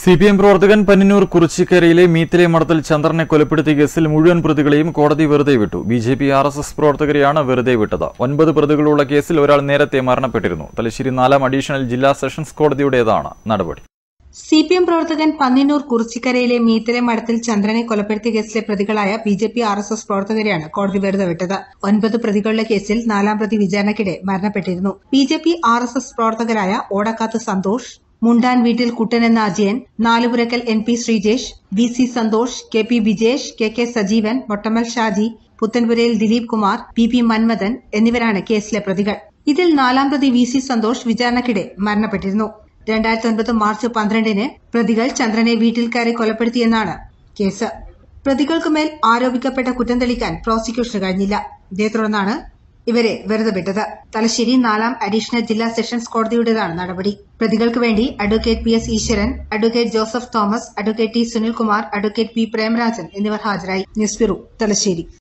C P M പ്രവർത്തകൻ പന്നിന്നൂർ കുറിച്ചിക്കരയിലെ മീത്തിലെ മഠത്തിൽ ചന്ദ്രനെ കൊലപ്പെടുത്തിയ കേസിൽ മുഴുവൻ പ്രതികളെയും കോടതി വെറുതെ വിട്ടു B J P R S S പ്രവർത്തകരെയാണ് വെറുതെ വിട്ടത് ഒൻപത് പ്രതികളുള്ള കേസിൽ ഒരാൾ നേരത്തെ മരണപ്പെട്ടിരുന്നു തലശ്ശേരി നാലാം അഡീഷണൽ ജില്ലാ സെഷൻസ് കോടതിയുടേതാണ് നടപടി സി പി എം പ്രവർത്തകൻ പന്നിന്നൂർ കുറിച്ചിക്കരയിലെ മീത്തലെ മഠത്തിൽ ചന്ദ്രനെ കൊലപ്പെടുത്തിയ കേസിലെ പ്രതികളായ B J P R S S പ്രവർത്തകരെയാണ് കോടതി വെറുതെ വിട്ടത് ഒൻപത് പ്രതികളുടെ കേസിൽ നാലാം പ്രതി വിചാരണയ്ക്കിടെ മരണപ്പെട്ടിരുന്നു B J P R S S പ്രവർത്തകരായ ഓടക്കാത്ത് സന്തോഷ് മുണ്ടാൻ വീട്ടിൽ കുട്ടൻ എന്ന Ajayan Nalupurakkal N P Sreejesh V C Santhosh K P Vijesh K K Sajeevan Mottammal Shaji Puthanpurayil Dileep Kumar P P Manmadhan എന്നിവരാണ് കേസിലെ പ്രതികൾ ഇതിൽ നാലാം പ്രതി വി സി സന്തോഷ് വിചാരണയ്ക്കിടെ മരണപ്പെട്ടിരുന്നു രണ്ടായിരത്തി ഒൻപത് മാർച്ച് പന്ത്രണ്ടിന് പ്രതികൾ ചന്ദ്രനെ വീട്ടിൽ കയറി കൊലപ്പെടുത്തിയെന്നാണ് കേസ് പ്രതികൾക്കുമേൽ ആരോപിക്കപ്പെട്ട കുറ്റം തെളിയിക്കാൻ പ്രോസിക്യൂഷന് കഴിഞ്ഞില്ല ഇതേ തുടർന്നാണ് ഇവരെ വെറുതെ വിട്ടത് തലശ്ശേരി നാലാം അഡീഷണൽ ജില്ലാ സെഷൻസ് കോടതിയുടേതാണ് നടപടി പ്രതികൾക്ക് വേണ്ടി advocate P S Eswaran advocate Joseph Thomas advocate T Sunilkumar advocate P Premarajan എന്നിവർ ഹാജരായി ന്യൂസ് ബ്യൂറോ തലശ്ശേരി